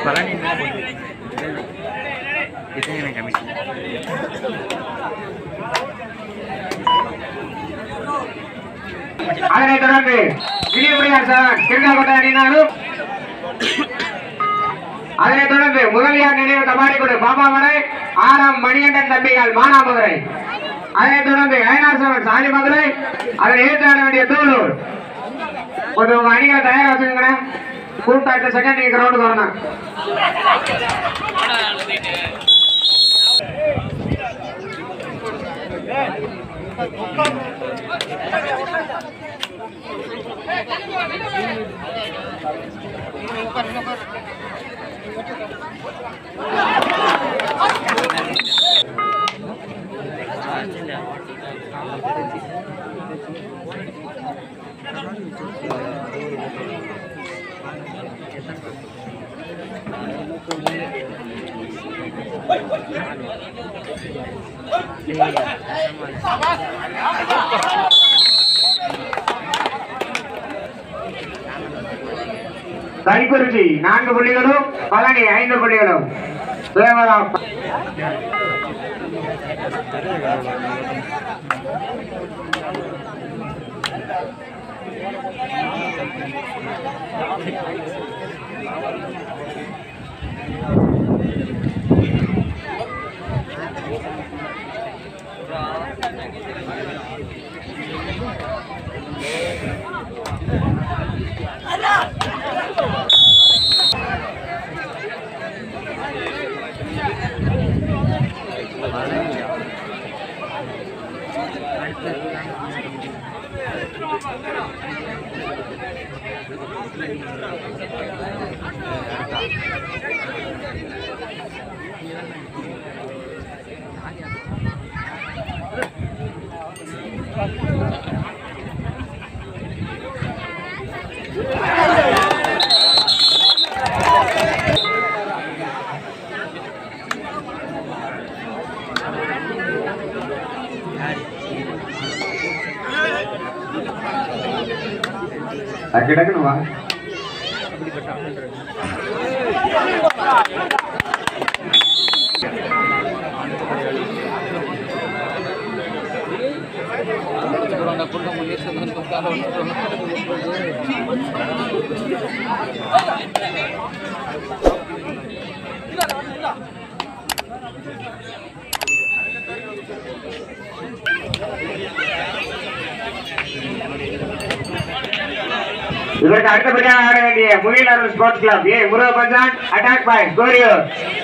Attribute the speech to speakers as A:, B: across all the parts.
A: பழனி எத்தனை கமிட்டி
B: அதனைத் தொடர்ந்து கிளியமுடியார் சார் திருநாகோட்டை அணியினாலும் அதனைத் தொடர்ந்து முதலியார் நினைவு தபாரிக்குடு பாபாமலை ஆறாம் மணிகண்டன் தம்பிகள் மானாமதுரை அதனைத் தொடர்ந்து அயனார் சவர் சாலி மதுரை அதனை ஏற்று ஆட வேண்டிய தூளூர் கொஞ்சம் உங்க அணிகளை தயாரா வச்சுக்கோங்க கூட்டாட்ட செகண்ட் நீங்க கிரவுண்டுக்கு வரணும் கரிக்குறிச்சி நான்கு புள்ளிகளும் பழனி ஐந்து புள்ளிகளும் தேவரா டக்கு டக்குன்னு வா இதற்கு அடுத்தபடியாக ஆட வேண்டிய முகிலர் ஸ்போர்ட்ஸ் கிளப் ஏ முருக பஞ்சான் அட்டாக் பாய் கோரியூர்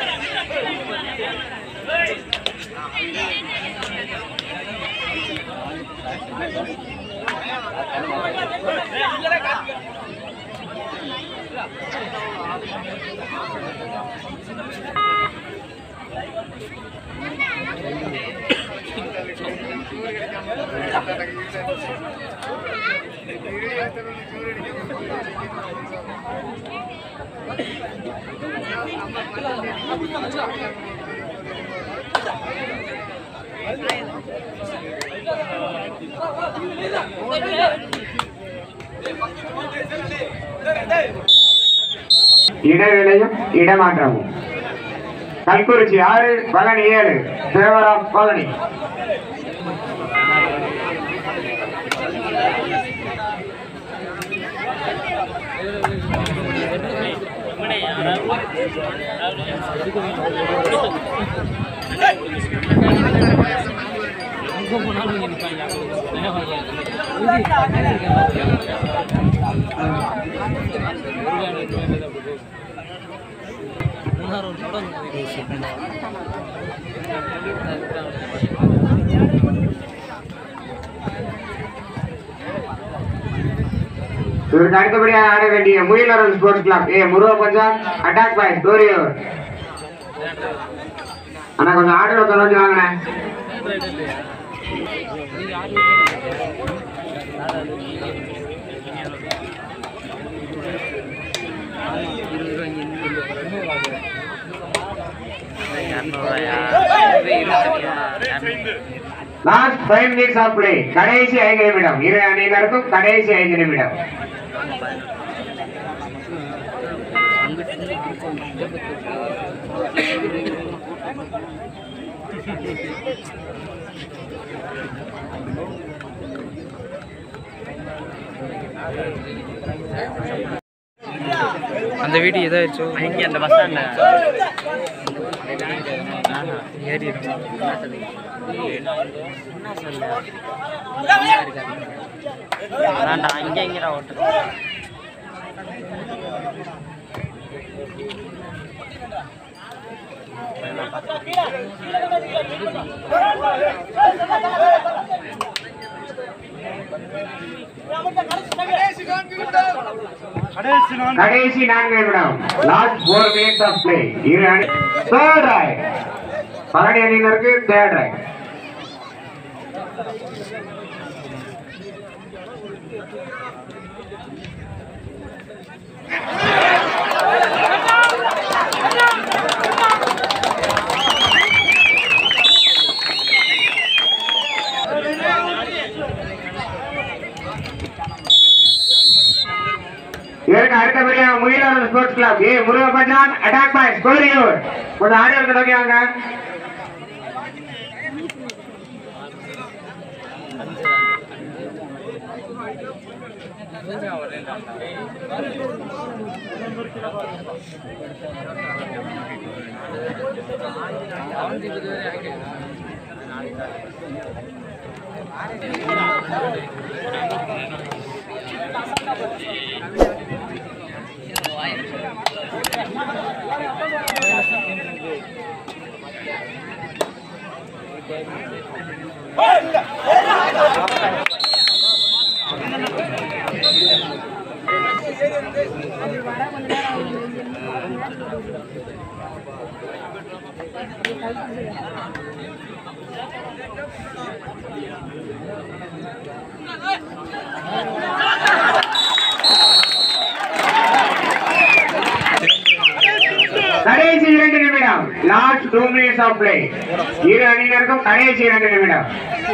B: இடைவேளையும் இடமாற்றமும் கல்குறிச்சி ஆறு பழனி ஏழு தேவரா பழனி இதற்கு அடுத்தபடியாக ஆட வேண்டிய முயலரன் ஸ்போர்ட்ஸ் கிளப் ஏ முருக பஞ்சான் அட்டாக் பாய் கோரியூர் அண்ணா கொஞ்சம் ஆடுல தொலைஞ்சு வாங்கினே last five minutes of play கடைசி ஐந்து நிமிடம் இரு அணியினருக்கும் கடைசி ஐந்து நிமிடம்
A: அந்த வீடு இதாயிடுச்சோ
C: இங்கே அந்த பஸ் ஸ்டாண்டில்
A: ஏறிடும்
C: வேண்டாம் இங்கே இங்கே ஓட்டு
B: கடைசி நான்கு நிமிடம் last four minutes of play இரு அணி தேர்ட் ரைட் பழனி அணியினருக்கு தேர்ட் ரைட் இதற்கு அடுத்தபடியாக முயலாளர் ஸ்போர்ட்ஸ் கிளப் ஏ முருகப்பஞ்சான் அட்டாக் பாய் ஸ்கோரியூர் கொஞ்சம் ஆடியோக்கு நோக்கி வாங்க கடைசி இரண்டு நிமிடம் last two minutes of play இரு அணியினருக்கும் கடைசி இரண்டு நிமிடம்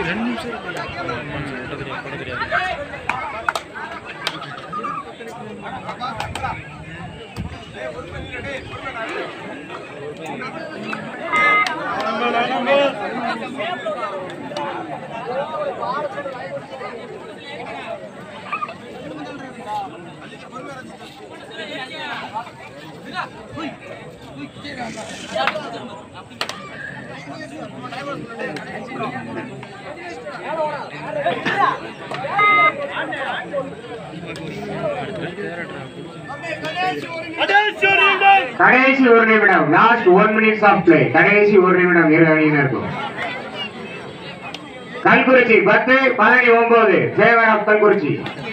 B: கடைசி ஒரு நிமிடம் last one minutes of play கடைசி ஒரு நிமிடம் இரு அணியினருக்கும் கல்குறிச்சி பத்து பழனி ஒன்பது favour of Kalkurichi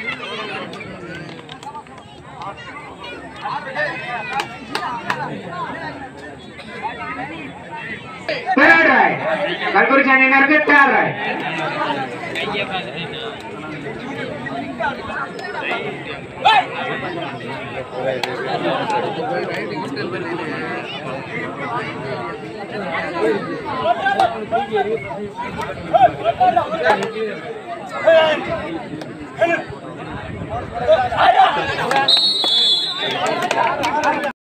B: third raid Kalkurichi அணியினருக்கு தேர்ட் ரைட்